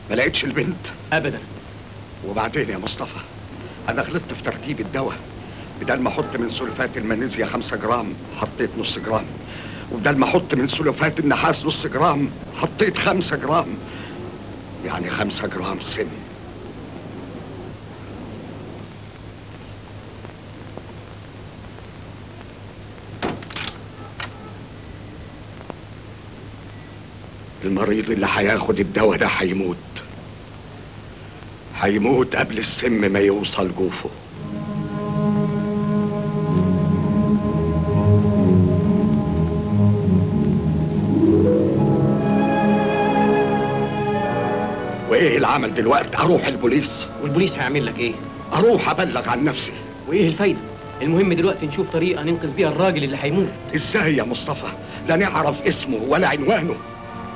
ما لقيتش البنت ابدا وبعدين يا مصطفى انا غلطت في تركيب الدواء بدل ما احط من سلفات المغنيسيا 5 جرام حطيت نص جرام وبدل ما احط من سلفات النحاس نص جرام حطيت 5 جرام يعني 5 جرام سم المريض اللي هياخد الدواء ده هيموت هيموت قبل السم ما يوصل جوفه وايه العمل دلوقتي اروح البوليس والبوليس هيعمل لك ايه اروح ابلغ عن نفسي وايه الفايده المهم دلوقتي نشوف طريقه ننقذ بيها الراجل اللي هيموت ازاي يا مصطفى لا نعرف اسمه ولا عنوانه